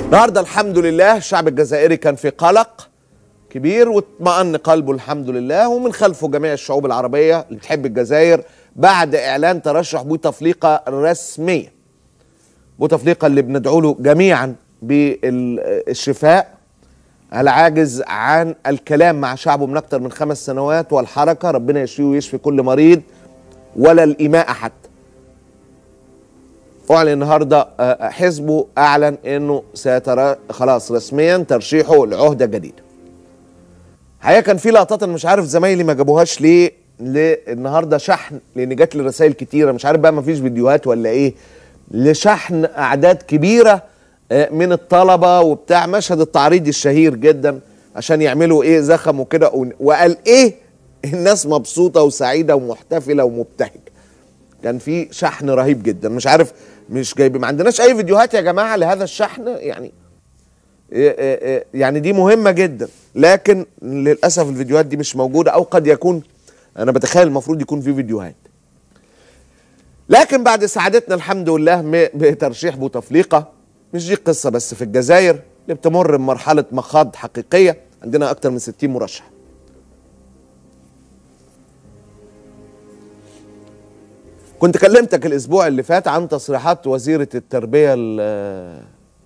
النهارده الحمد لله الشعب الجزائري كان في قلق كبير واطمأن قلبه الحمد لله ومن خلفه جميع الشعوب العربية اللي بتحب الجزائر بعد إعلان ترشح بوتفليقة رسميا بوتفليقة اللي بندعو له جميعا بالشفاء العاجز عن الكلام مع شعبه من أكثر من خمس سنوات والحركة ربنا يشفيه ويشفي كل مريض ولا الإيماء حتى اعلن النهارده آه، حزبه اعلن انه سيترى خلاص رسميا ترشيحه لعهده جديده. الحقيقه كان في لقطات انا مش عارف زمايلي ما جابوهاش ليه النهارده شحن لان جات لي رسائل كتيره مش عارف بقى ما فيش فيديوهات ولا ايه لشحن اعداد كبيره آه، من الطلبه وبتاع مشهد التعريض الشهير جدا عشان يعملوا ايه زخم وكده ون- وقال ايه الناس مبسوطه وسعيده ومحتفله ومبتهجه. كان في شحن رهيب جدا مش عارف مش جايب ما عندناش اي فيديوهات يا جماعه لهذا الشحن يعني إيه إيه إيه يعني دي مهمه جدا لكن للاسف الفيديوهات دي مش موجوده او قد يكون انا بتخيل المفروض يكون في فيديوهات لكن بعد سعادتنا الحمد لله م- بترشيح بوتفليقه مش دي قصه بس في الجزائر اللي بتمر بمرحله مخاض حقيقيه عندنا اكتر من 60 مرشح كنت كلمتك الاسبوع اللي فات عن تصريحات وزيره التربيه ال-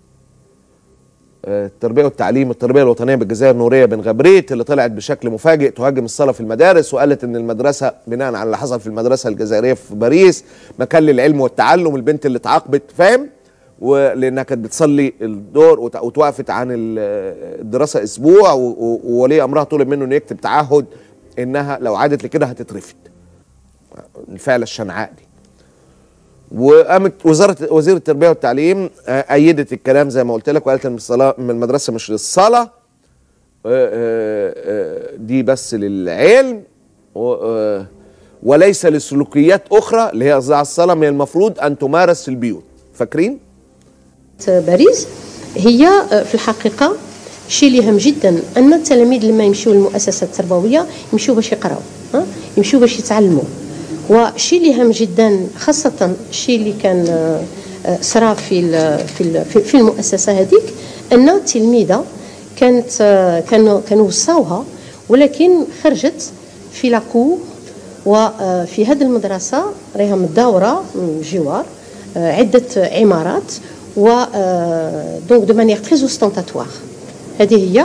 آه، التربيه والتعليم التربيه الوطنيه بالجزائر نوريه بن غبريت اللي طلعت بشكل مفاجئ تهاجم الصلاه في المدارس وقالت ان المدرسه بناء على اللي حصل في المدرسه الجزائريه في باريس مكان للعلم والتعلم البنت اللي اتعاقبت فاهم ولانها كانت بتصلي الدور وت- وتوقفت عن ال- الدراسه اسبوع و- و- وولي امرها طلب منه انه يكتب تعهد انها لو عادت لكده هتترفد الفعل الشنعاء دي وقامت وزاره وزير التربيه والتعليم آه، ايدت الكلام زي ما قلت لك وقالت ان الصلاه من المدرسه مش للصلاه آه، آه، آه، دي بس للعلم و- آه، وليس لسلوكيات اخرى اللي هي قصدها على الصلاه من المفروض ان تمارس في البيوت فاكرين؟ باريس هي في الحقيقة شيء اللي هام جدا أن التلاميذ لما يمشيو للمؤسسة التربوية يمشيو باش يقراو ها؟ يمشيو باش يتعلموا والشيء اللي هام جدا خاصة الشيء اللي كان آه، آه، صرا في ال- في ال- في- في المؤسسة هذيك أن التلميذة كانت آه، كانوا كانوا وصاوها ولكن خرجت في لاكور وفي هذه المدرسة راها مداورة من جوار آه، عدة عمارات و دونك دو مانيير تري اوستونتاتوار هذه هي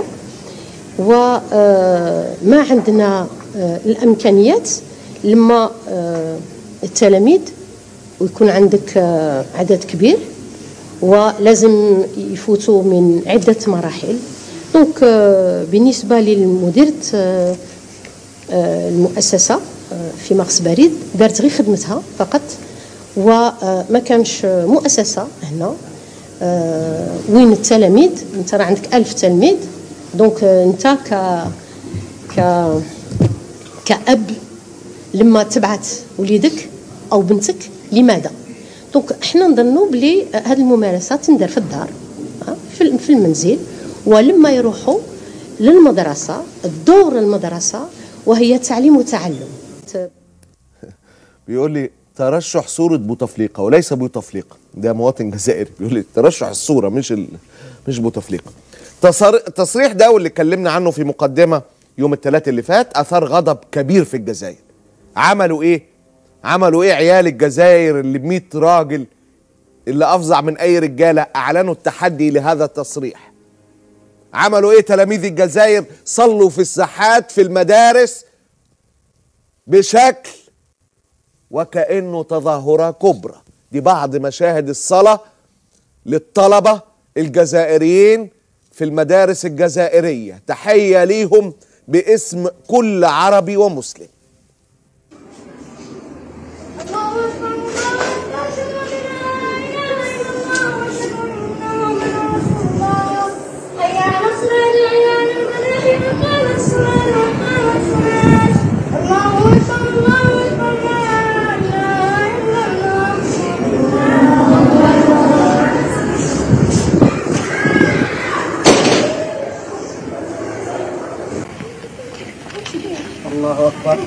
وما عندنا آه، الامكانيات لما آه، التلاميذ ويكون عندك آه، عدد كبير ولازم يفوتوا من عدة مراحل دونك آه، بالنسبة للمديرة آه، آه، المؤسسة آه، في مارس بريد دارت غير خدمتها فقط وما كانش مؤسسة هنا آه، وين التلاميذ انت راه عندك ألف تلميذ دونك آه، انت ك ك كأب لما تبعث وليدك او بنتك لماذا دونك احنا نظنوا بلي هذه الممارسه تندار في الدار ها، في في المنزل ولما يروحوا للمدرسه دور المدرسه وهي تعليم وتعلم ت- بيقول لي ترشح صورة بوتفليقة وليس بوتفليقة ده مواطن جزائري بيقول لي ترشح الصورة مش ال... مش بوتفليقة تصر... التصريح ده واللي اتكلمنا عنه في مقدمة يوم الثلاث اللي فات أثار غضب كبير في الجزائر عملوا إيه؟ عملوا إيه عيال الجزائر اللي ب راجل اللي أفظع من أي رجالة أعلنوا التحدي لهذا التصريح عملوا إيه تلاميذ الجزائر صلوا في الساحات في المدارس بشكل وكأنه تظاهرة كبرى دي بعض مشاهد الصلاة للطلبة الجزائريين في المدارس الجزائرية تحية ليهم باسم كل عربي ومسلم الله أكبر الله أكبر أشهد أن لا إله إلا الله وأشهد أن محمدا رسول الله حي على الصلاة حي على الفلاح قد قامت الصلاة قد قامت الصلاة الله أكبر الله أكبر لا إله إلا الله الله أكبر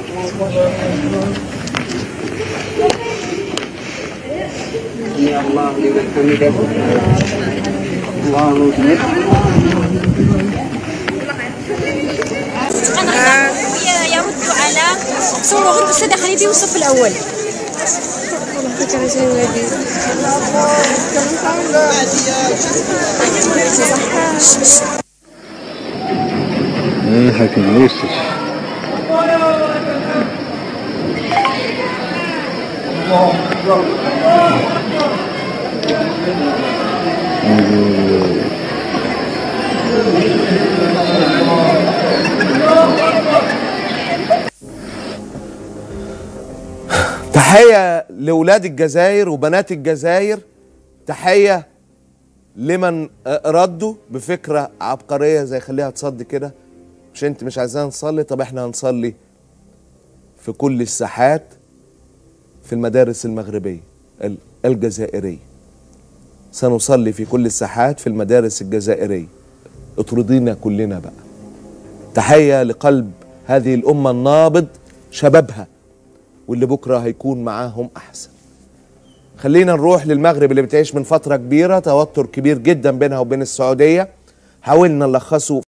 سمع الله لمن حمده الله أكبر يرد على صور غرب السادة خليفي والصف الأول ايه حكم يوسف تحية لأولاد الجزائر وبنات الجزائر تحية لمن آه، ردوا بفكرة عبقرية زي خليها تصلي كده مش انت مش عايزانا نصلي طب احنا هنصلي في كل الساحات في المدارس المغربية ال- الجزائرية سنصلي في كل الساحات في المدارس الجزائرية اطردينا كلنا بقى تحية لقلب هذه الأمة النابض شبابها واللي بكرة هيكون معاهم أحسن خلينا نروح للمغرب اللي بتعيش من فترة كبيرة توتر كبير جدا بينها وبين السعودية حاولنا نلخصه